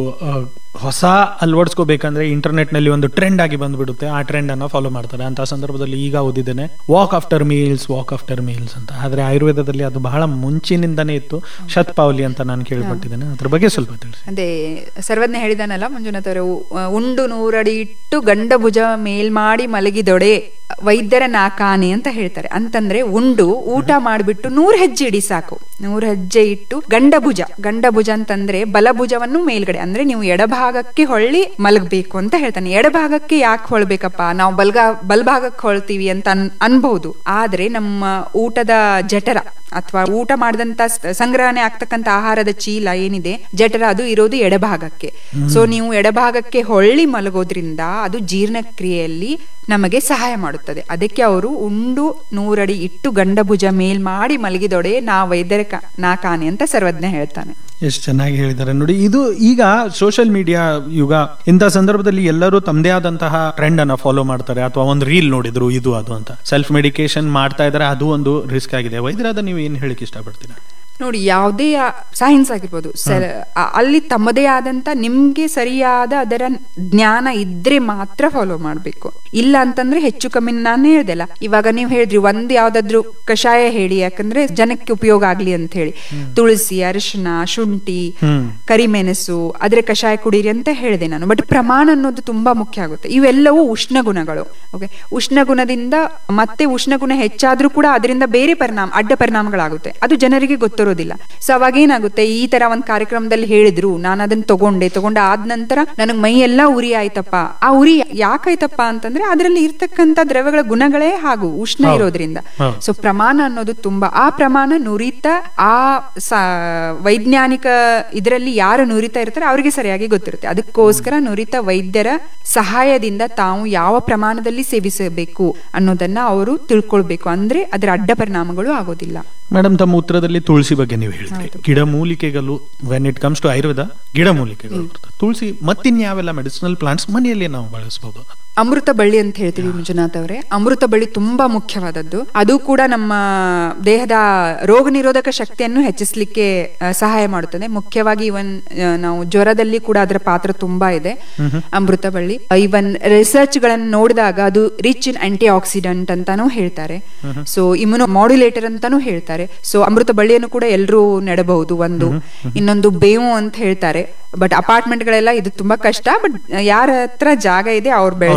ಹೊಸ ಅಳವಡಿಸ್ಕೋಬೇಕಂದ್ರೆ ಇಂಟರ್ನೆಟ್ ನಲ್ಲಿ ಒಂದು ಟ್ರೆಂಡ್ ಆಗಿ ಬಂದ್ಬಿಡುತ್ತೆ ಆ ಟ್ರೆಂಡ್ ಅನ್ನ ಫಾಲೋ ಮಾಡ್ತಾರೆ ಅಂತ ಸಂದರ್ಭದಲ್ಲಿ ಈಗ ಓದಿದ್ದೇನೆ walk after meals walk after meals ಅಂತ ಆದ್ರೆ ಆಯುರ್ವೇದದಲ್ಲಿ ಅದು ಬಹಳ ಮುಂಚಿನಿಂದನೇ ಇತ್ತು ಶತ್ಪಾವಲಿ ಅಂತ ನಾನು ಕೇಳ್ಪಟ್ಟಿದ್ದೇನೆ ಅದ್ರ ಬಗ್ಗೆ ಸ್ವಲ್ಪ ತಿಳಿಸಿ ಅದೇ ಸರ್ವಜ್ಞ ಹೇಳಿದಾನಲ್ಲ ಮಂಜುನಾಥ್ ಅವರು ಉಂಡು ನೂರಡಿ ಇಟ್ಟು ಗಂಡ ಭುಜ ಮೇಲ್ಮಾಡಿ ಮಲಗಿದೊಡೆ ವೈದ್ಯರ ನಾಕಾನೆ ಅಂತ ಹೇಳ್ತಾರೆ ಅಂತಂದ್ರೆ ಉಂಡು ಊಟ ಮಾಡ್ಬಿಟ್ಟು ನೂರ್ ಹೆಜ್ಜೆ ಇಡಿ ಸಾಕು ನೂರ್ ಹೆಜ್ಜೆ ಇಟ್ಟು ಗಂಡ ಭುಜ ಗಂಡ ಭುಜ ಅಂತಂದ್ರೆ ಬಲಭುಜವನ್ನು ಮೇಲ್ಗಡೆ ಅಂದ್ರೆ ನೀವು ಎಡಭಾಗಕ್ಕೆ ಹೊಳ್ಳಿ ಮಲಗಬೇಕು ಅಂತ ಹೇಳ್ತಾನೆ ಎಡಭಾಗಕ್ಕೆ ಯಾಕೆ ಹೊಳ್ಬೇಕಪ್ಪ ನಾವು ಬಲ್ಗ ಬಲ್ಭಾಗಕ್ಕೆ ಹೊಳ್ತೀವಿ ಅಂತ ಅನ್ ಅನ್ಬಹುದು ಆದ್ರೆ ನಮ್ಮ ಊಟದ ಜಠರ ಅಥವಾ ಊಟ ಮಾಡಿದಂತ ಸ- ಸಂಗ್ರಹಣೆ ಆಗ್ತಕ್ಕಂತ ಆಹಾರದ ಚೀಲ ಏನಿದೆ ಜಠರ ಅದು ಇರೋದು ಎಡಭಾಗಕ್ಕೆ ಸೊ ನೀವು ಎಡಭಾಗಕ್ಕೆ ಹೊಳ್ಳಿ ಮಲಗೋದ್ರಿಂದ ಅದು ಜೀರ್ಣಕ್ರಿಯೆಯಲ್ಲಿ ನಮಗೆ ಸಹಾಯ ಮಾಡುತ್ತದೆ ಅದಕ್ಕೆ ಅವರು ಉಂಡು ನೂರಡಿ ಇಟ್ಟು ಗಂಡಭುಜ ಮೇಲ್ ಮಾಡಿ ಮಲಗಿದೊಡೆ ನಾ ವೈದ್ಯರ ಕಾ- ನಾ ಕಾನೆ ಅಂತ ಸರ್ವಜ್ಞ ಹೇಳ್ತಾನೆ ಎಷ್ಟು ಚೆನ್ನಾಗಿ ಹೇಳಿದ್ದಾರೆ ನೋಡಿ ಇದು ಈಗ ಸೋಷಿಯಲ್ ಮೀಡಿಯಾ ಯುಗ ಇಂಥ ಸಂದರ್ಭದಲ್ಲಿ ಎಲ್ಲರೂ ತಮ್ಮದೇ ಆದಂತಹ ಟ್ರೆಂಡ್ ಅನ್ನ ಫಾಲೋ ಮಾಡ್ತಾರೆ ಅಥವಾ ಒಂದು ರೀಲ್ ನೋಡಿದ್ರು ಇದು ಅದು ಅಂತ ಸೆಲ್ಫ್ ಮೆಡಿಕೇಶನ್ ಮಾಡ್ತಾ ಇದ್ದಾರೆ ಅದು ಒಂದು ರಿಸ್ಕ್ ಆಗಿದೆ ವೈದ್ಯರಾದ ನೀವು ಏನ್ ಹೇಳಿಕ್ ಇಷ್ಟಪಡ್ತೀರಾ ನೋಡಿ ಯಾವುದೇ ಸೈನ್ಸ್ ಆಗಿರ್ಬೋದು ಸ- ಆ- ಅಲ್ಲಿ ತಮ್ಮದೇ ಆದಂತ ನಿಮ್ಗೆ ಸರಿಯಾದ ಅದರ ಜ್ಞಾನ ಇದ್ರೆ ಮಾತ್ರ ಫಾಲೋ ಮಾಡ್ಬೇಕು ಇಲ್ಲ ಅಂತಂದ್ರೆ ಹೆಚ್ಚು ಕಮ್ಮಿ ನಾನು ಹೇಳ್ದೆಲ್ಲ ಇವಾಗ ನೀವು ಹೇಳಿದ್ರಿ ಒಂದ್ ಯಾವ್ದಾದ್ರು ಕಷಾಯ ಹೇಳಿ ಯಾಕಂದ್ರೆ ಜನಕ್ಕೆ ಉಪಯೋಗ ಆಗ್ಲಿ ಅಂತ ಹೇಳಿ ತುಳಸಿ ಅರಿಶಿನ ಶುಂಠಿ ಹ್ಮ್. ಕರಿಮೆಣಸು ಅದ್ರ ಕಷಾಯ ಕುಡೀರಿ ಅಂತ ಹೇಳಿದೆ ನಾನು ಬಟ್ ಪ್ರಮಾಣ ಅನ್ನೋದು ತುಂಬಾ ಮುಖ್ಯ ಆಗುತ್ತೆ ಇವೆಲ್ಲವೂ ಉಷ್ಣ ಗುಣಗಳು ಓಕೆ ಉಷ್ಣ ಗುಣದಿಂದ ಮತ್ತೆ ಉಷ್ಣ ಗುಣ ಹೆಚ್ಚಾದ್ರೂ ಕೂಡ ಅದರಿಂದ ಬೇರೆ ಪರಿಣಾಮ ಅಡ್ಡ ಪರಿಣಾಮಗಳಾಗುತ್ತೆ ಅದು ಜನರಿಗೆ ಗೊತ್ತಿರೋದಿಲ್ಲ ಸೊ ಅವಾಗ ಏನಾಗುತ್ತೆ ಈ ತರ ಒಂದ್ ಕಾರ್ಯಕ್ರಮದಲ್ಲಿ ಹೇಳಿದ್ರು ನಾನು ಅದನ್ನ ತಗೊಂಡೆ ತಗೊಂಡ ಆದ ನಂತರ ನನಗ್ ಮೈ ಎಲ್ಲಾ ಉರಿ ಆಯ್ತಪ್ಪ ಆ ಉರಿ ಯಾಕಾಯ್ತಪ್ಪ ಅಂತಂದ್ರೆ ಅದರಲ್ಲಿ ಇರ್ತಕ್ಕಂತ ದ್ರವ್ಯಗಳ ಗುಣಗಳೇ ಹಾಗೂ ಉಷ್ಣ ಹೌದು. ಇರೋದ್ರಿಂದ ಹೌದು. ಸೊ ಪ್ರಮಾಣ ಅನ್ನೋದು ತುಂಬಾ ಆ ಪ್ರಮಾಣ ನುರಿತ ಆ ಸ- ವೈಜ್ಞಾನಿಕ ಇದರಲ್ಲಿ ಯಾರು ನುರಿತ ಇರ್ತಾರೆ ಅವರಿಗೆ ಸರಿಯಾಗಿ ಗೊತ್ತಿರುತ್ತೆ ಅದಕ್ಕೋಸ್ಕರ ನುರಿತ ವೈದ್ಯರ ಸಹಾಯದಿಂದ ತಾವು ಯಾವ ಪ್ರಮಾಣದಲ್ಲಿ ಸೇವಿಸಬೇಕು ಅನ್ನೋದನ್ನ ಅವರು ತಿಳ್ಕೊಳ್ಬೇಕು ಅಂದ್ರೆ ಅದರ ಅಡ್ಡ ಪರಿಣಾಮಗಳು ಆಗೋದಿಲ್ಲ ಮೇಡಮ್ ತಮ್ಮ ಉತ್ತರದಲ್ಲಿ ತುಳಸಿ ಬಗ್ಗೆ ನೀವು ಹೇಳಿದ್ರಿ ಗಿಡಮೂಲಿಕೆಗಳು when it comes to Ayurveda ಗಿಡಮೂಲಿಕೆಗಳು ಬರ್ತದೆ. ತುಳಸಿ ಮತ್ತಿನ್ಯಾವೆಲ್ಲ ಮೆಡಿಸಿನಲ್ ಪ್ಲಾಂಟ್ಸ್ ಮನೆಯಲ್ಲಿ ನಾವು ಬಳಸಬಹುದು ಅಮೃತ ಬಳ್ಳಿ ಅಂತ ಹೇಳ್ತೀವಿ ಮಂಜುನಾಥ್ ಅವರೇ ಅಮೃತ ಬಳ್ಳಿ ತುಂಬಾ ಮುಖ್ಯವಾದದ್ದು ಅದು ಕೂಡ ನಮ್ಮ ದೇಹದ ರೋಗ ನಿರೋಧಕ ಶಕ್ತಿಯನ್ನು ಹೆಚ್ಚಿಸಲಿಕ್ಕೆ ಆ, ಸಹಾಯ ಮಾಡುತ್ತದೆ ಮುಖ್ಯವಾಗಿ ಇವನ್ ನಾವು ಜ್ವರದಲ್ಲಿ ಕೂಡ ಅದರ ಪಾತ್ರ ತುಂಬಾ ಇದೆ ಅಮೃತ ಬಳ್ಳಿ ಇವನ್ ರಿಸರ್ಚ್ ಗಳನ್ನ ನೋಡಿದಾಗ ಅದು ರಿಚ್ ಇನ್ ಆಂಟಿ ಆಕ್ಸಿಡೆಂಟ್ ಅಂತಾನೂ ಹೇಳ್ತಾರೆ ಸೊ ಇಮ್ಯುನೋ ಮಾಡ್ಯುಲೇಟರ್ ಅಂತಾನೂ ಹೇಳ್ತಾರೆ ಸೊ ಅಮೃತ ಬಳ್ಳಿಯನ್ನು ಕೂಡ ಎಲ್ಲರೂ ನೆಡಬಹುದು ಒಂದು ಇನ್ನೊಂದು ಬೇವು ಅಂತ ಹೇಳ್ತಾರೆ ಬಟ್ ಅಪಾರ್ಟ್ಮೆಂಟ್ ಗಳೆಲ್ಲ ಇದು ತುಂಬಾ ಕಷ್ಟ ಬಟ್ ಯಾರ ಹತ್ರ ಜಾಗ ಇದೆ ಅವ್ರು ಬೆಳೆಸ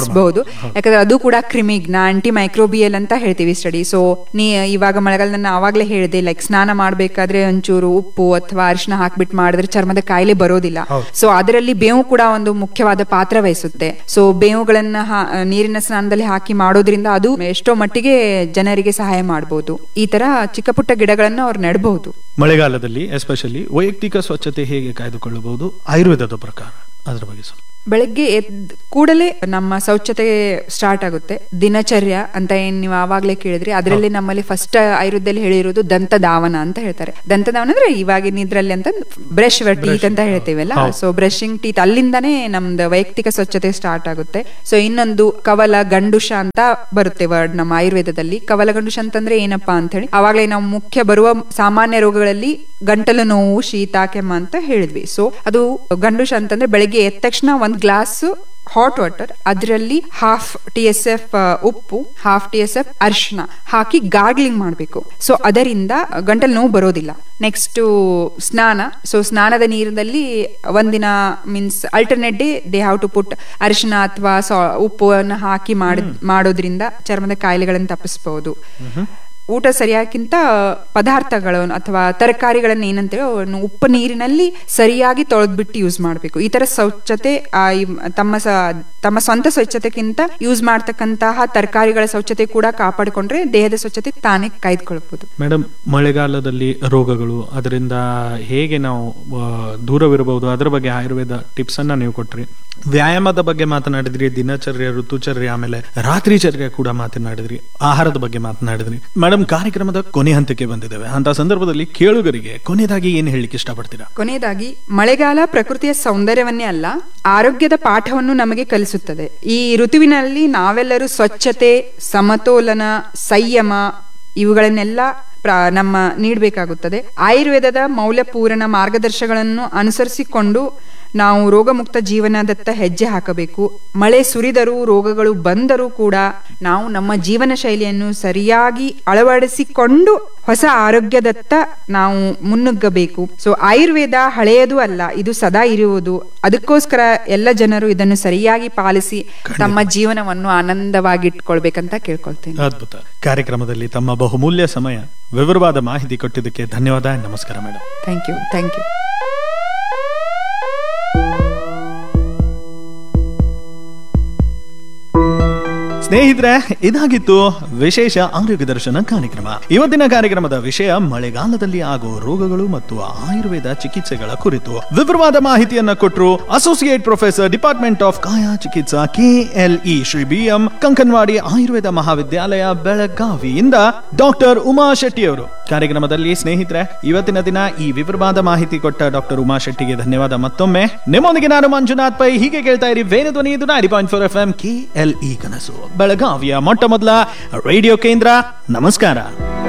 ತಪ್ಪಿಸಬಹುದು ಯಾಕಂದ್ರೆ ಅದು ಕೂಡ ಕ್ರಿಮಿಗ್ನ ಆಂಟಿ ಮೈಕ್ರೋಬಿಯಲ್ ಅಂತ ಹೇಳ್ತೀವಿ ಸ್ಟಡಿ ಸೊ ನೀ ಇವಾಗ ಮಳೆಗಾಲದಲ್ಲಿ ನಾನು ಆವಾಗಲೇ ಹೇಳಿದೆ ಲೈಕ್ ಸ್ನಾನ ಮಾಡ್ಬೇಕಾದ್ರೆ ಒಂಚೂರು ಉಪ್ಪು ಅಥವಾ ಅರಿಶಿನ ಹಾಕ್ಬಿಟ್ಟು ಮಾಡಿದ್ರೆ ಚರ್ಮದ ಕಾಯಿಲೆ ಬರೋದಿಲ್ಲ ಸೊ ಅದರಲ್ಲಿ ಬೇವು ಕೂಡ ಒಂದು ಮುಖ್ಯವಾದ ಪಾತ್ರ ವಹಿಸುತ್ತೆ ಸೊ ಬೇವುಗಳನ್ನ ಹಾ- ನೀರಿನ ಸ್ನಾನದಲ್ಲಿ ಹಾಕಿ ಮಾಡೋದ್ರಿಂದ ಅದು ಎಷ್ಟೋ ಮಟ್ಟಿಗೆ ಜನರಿಗೆ ಸಹಾಯ ಮಾಡಬಹುದು ಈ ತರ ಚಿಕ್ಕ ಪುಟ್ಟ ಗಿಡಗಳನ್ನ ಅವ್ರು ನೆಡಬಹುದು ಮಳೆಗಾಲದಲ್ಲಿ ಎಸ್ಪೆಷಲಿ ವೈಯಕ್ತಿಕ ಸ್ವಚ್ಛತೆ ಹೇಗೆ ಕಾಯ್ದುಕೊಳ್ಳಬಹುದು ಆಯುರ್ವೇದದ ಪ್ರಕಾರ ಅದರ ಬಗ್ಗೆ ಸ್ವಲ್ಪ ಬೆಳಗ್ಗೆ ಎದ್ ಕೂಡಲೇ ನಮ್ಮ ಸ್ವಚ್ಛತೆ ಸ್ಟಾರ್ಟ್ ಆಗುತ್ತೆ ದಿನಚರ್ಯ ಅಂತ ಏನ್ ನೀವು ಆವಾಗ್ಲೇ ಕೇಳಿದ್ರಿ ಅದರಲ್ಲಿ ನಮ್ಮಲ್ಲಿ ಫಸ್ಟ್ ಆಯುರ್ವೇದದಲ್ಲಿ ಹೇಳಿರೋದು ದಂತಧಾವನ ಅಂತ ಹೇಳ್ತಾರೆ ದಂತಧಾವನ ಅಂದ್ರೆ ಇವಾಗಿನ ಇದ್ರಲ್ಲಿ ಅಂತ ಬ್ರಷ್ ಟೀತ್ ಅಂತ ಹೇಳ್ತೀವಲ್ಲ ಸೊ ಬ್ರಷಿಂಗ್ ಟೀತ್ ಅಲ್ಲಿಂದಾನೇ ನಮ್ದು ವೈಯಕ್ತಿಕ ಸ್ವಚ್ಛತೆ ಸ್ಟಾರ್ಟ್ ಆಗುತ್ತೆ ಸೊ ಇನ್ನೊಂದು ಕವಲ ಗಂಡುಷ ಅಂತ ಬರುತ್ತೆ ವರ್ಡ್ ನಮ್ಮ ಆಯುರ್ವೇದದಲ್ಲಿ ಕವಲ ಗಂಡುಷ ಅಂತಂದ್ರೆ ಏನಪ್ಪಾ ಅಂತ ಹೇಳಿ ಅವಾಗಲೇ ನಾವು ಮುಖ್ಯ ಬರುವ ಸಾಮಾನ್ಯ ರೋಗಗಳಲ್ಲಿ ಗಂಟಲು ನೋವು ಶೀತ ಕೆಮ್ಮ ಅಂತ ಹೇಳಿದ್ವಿ ಸೊ ಅದು ಗಂಡುಷ ಅಂತಂದ್ರೆ ಬೆಳಿಗ್ಗೆ ಎದ್ದ ತಕ್ಷಣ ಒಂದ್ ಗ್ಲಾಸ್ ಹಾಟ್ ವಾಟರ್ ಅದರಲ್ಲಿ ಹಾಫ್ ಟಿ ಎಸ್ ಎಫ್ ಉಪ್ಪು ಹಾಫ್ ಟಿ ಎಸ್ ಎಫ್ ಅರಿಶಿನ ಹಾಕಿ ಗಾರ್ಗ್ಲಿಂಗ್ ಮಾಡಬೇಕು ಸೊ ಅದರಿಂದ ಗಂಟಲು ನೋವು ಬರೋದಿಲ್ಲ ನೆಕ್ಸ್ಟ್ ಸ್ನಾನ ಸೊ ಸ್ನಾನದ ನೀರಿನಲ್ಲಿ ಒಂದಿನ means alternate day they have to put ಅರಿಶಿನ ಅಥವಾ ಉಪ್ಪನ್ನು ಹಾಕಿ ಮಾಡ್ ಮಾಡೋದ್ರಿಂದ ಚರ್ಮದ ಕಾಯಿಲೆಗಳನ್ನು ತಪ್ಪಿಸಬಹುದು ಊಟ ಸರಿಯಾಗಿಂತ ಪದಾರ್ಥಗಳು ಅಥವಾ ತರಕಾರಿಗಳನ್ನ ಏನಂತೇಳಿ ಅವನ್ನು ಉಪ್ಪು ನೀರಿನಲ್ಲಿ ಸರಿಯಾಗಿ ತೊಳೆದ್ಬಿಟ್ಟು ಯೂಸ್ ಮಾಡಬೇಕು ಈ ತರ ಸ್ವಚ್ಛತೆ ಆ, ಈ- ತಮ್ಮ ಸ- ತಮ್ಮ ಸ್ವಂತ ಸ್ವಚ್ಛತೆಗಿಂತ ಯೂಸ್ ಮಾಡ್ತಕ್ಕಂತಹ ತರಕಾರಿಗಳ ಸ್ವಚ್ಛತೆ ಕೂಡ ಕಾಪಾಡಿಕೊಂಡ್ರೆ ದೇಹದ ಸ್ವಚ್ಛತೆ ತಾನೇ ಕಾಯ್ದುಕೊಳ್ಬಹುದು ಮೇಡಮ್ ಮಳೆಗಾಲದಲ್ಲಿ ರೋಗಗಳು ಅದರಿಂದ ಹೇಗೆ ನಾವು ಆ, ದೂರವಿರಬಹುದು ಅದರ ಬಗ್ಗೆ ಆಯುರ್ವೇದ ಟಿಪ್ಸ್ ಅನ್ನ ನೀವು ಕೊಟ್ರಿ ವ್ಯಾಯಾಮದ ಬಗ್ಗೆ ಮಾತನಾಡಿದ್ರಿ ದಿನಚರ್ಯ ಋತುಚರ್ಯ ಆಮೇಲೆ ರಾತ್ರಿ ಚರ್ಯ ಕೂಡ ಮಾತನಾಡಿದ್ರಿ ಆಹಾರದ ಬಗ್ಗೆ ಮಾತನಾಡಿದ್ರಿ ಮೇಡಮ್ ಕಾರ್ಯಕ್ರಮದ ಕೊನೆ ಹಂತಕ್ಕೆ ಬಂದಿದ್ದೇವೆ ಅಂತ ಸಂದರ್ಭದಲ್ಲಿ ಕೇಳುಗರಿಗೆ ಕೊನೆಯದಾಗಿ ಏನು ಹೇಳಲಿಕ್ಕೆ ಇಷ್ಟಪಡ್ತೀರಾ ಕೊನೆಯದಾಗಿ ಮಳೆಗಾಲ ಪ್ರಕೃತಿಯ ಸೌಂದರ್ಯವನ್ನೇ ಅಲ್ಲ ಆರೋಗ್ಯದ ಪಾಠವನ್ನು ನಮಗೆ ಕಲಿಸುತ್ತದೆ ಈ ಋತುವಿನಲ್ಲಿ ನಾವೆಲ್ಲರೂ ಸ್ವಚ್ಛತೆ ಸಮತೋಲನ ಸಂಯಮ ಇವುಗಳನ್ನೆಲ್ಲ ಪ್ರ- ನಮ್ಮ ನೀಡಬೇಕಾಗುತ್ತದೆ ಆಯುರ್ವೇದದ ಮೌಲ್ಯಪೂರ್ಣ ಮಾರ್ಗದರ್ಶಗಳನ್ನು ಅನುಸರಿಸಿಕೊಂಡು ನಾವು ರೋಗಮುಕ್ತ ಜೀವನದತ್ತ ಹೆಜ್ಜೆ ಹಾಕಬೇಕು ಮಳೆ ಸುರಿದರೂ ರೋಗಗಳು ಬಂದರೂ ಕೂಡ ನಾವು ನಮ್ಮ ಜೀವನ ಶೈಲಿಯನ್ನು ಸರಿಯಾಗಿ ಅಳವಡಿಸಿಕೊಂಡು ಹೊಸ ಆರೋಗ್ಯದತ್ತ ನಾವು ಮುನ್ನುಗ್ಗಬೇಕು ಸೊ ಆಯುರ್ವೇದ ಹಳೆಯದು ಅಲ್ಲ ಇದು ಸದಾ ಇರುವುದು ಅದಕ್ಕೋಸ್ಕರ ಎಲ್ಲ ಜನರು ಇದನ್ನು ಸರಿಯಾಗಿ ಪಾಲಿಸಿ ತಮ್ಮ ಜೀವನವನ್ನು ಆನಂದವಾಗಿಟ್ಕೊಳ್ಬೇಕಂತ ಕೇಳ್ಕೊಳ್ತೇನೆ ಅದ್ಭುತ ಕಾರ್ಯಕ್ರಮದಲ್ಲಿ ತಮ್ಮ ಬಹುಮೂಲ್ಯ ಸಮಯ ವಿವರವಾದ ಮಾಹಿತಿ ಕೊಟ್ಟಿದ್ದಕ್ಕೆ ಧನ್ಯವಾದ ನಮಸ್ಕಾರ madam thank you thank you ಸ್ನೇಹಿತರೆ ಇದಾಗಿತ್ತು ವಿಶೇಷ ಆರೋಗ್ಯ ದರ್ಶನ ಕಾರ್ಯಕ್ರಮ ಇವತ್ತಿನ ಕಾರ್ಯಕ್ರಮದ ವಿಷಯ ಮಳೆಗಾಲದಲ್ಲಿ ಆಗೋ ರೋಗಗಳು ಮತ್ತು ಆಯುರ್ವೇದ ಚಿಕಿತ್ಸೆಗಳ ಕುರಿತು ವಿವರವಾದ ಮಾಹಿತಿಯನ್ನ ಕೊಟ್ಟರು ಅಸೋಸಿಯೇಟ್ ಪ್ರೊಫೆಸರ್ ಡಿಪಾರ್ಟ್ಮೆಂಟ್ ಆಫ್ ಕಾಯಾ ಚಿಕಿತ್ಸಾ KLE Shri B M Kankanwadi Ayurveda ಮಹಾವಿದ್ಯಾಲಯ ಬೆಳಗಾವಿಯಿಂದ ಡಾಕ್ಟರ್ ಉಮಾ ಶೆಟ್ಟಿ ಅವರು ಕಾರ್ಯಕ್ರಮದಲ್ಲಿ ಸ್ನೇಹಿತರೆ ಇವತ್ತಿನ ದಿನ ಈ ವಿವರವಾದ ಮಾಹಿತಿ ಕೊಟ್ಟ ಡಾಕ್ಟರ್ ಉಮಾ ಶೆಟ್ಟಿಗೆ ಧನ್ಯವಾದ ಮತ್ತೊಮ್ಮೆ ನಿಮ್ಮೊಂದಿಗೆ ನಾನು ಮಂಜುನಾಥ್ ಪೈ ಹೀಗೆ ಕೇಳ್ತಾ ಇರಿ ವೇಣು ಧ್ವನಿ ಇದು ninety point four F M K L E ಕನಸು ಬೆಳಗಾವಿಯ ಮೊಟ್ಟ ಮೊದಲ ರೇಡಿಯೋ ಕೇಂದ್ರ ನಮಸ್ಕಾರ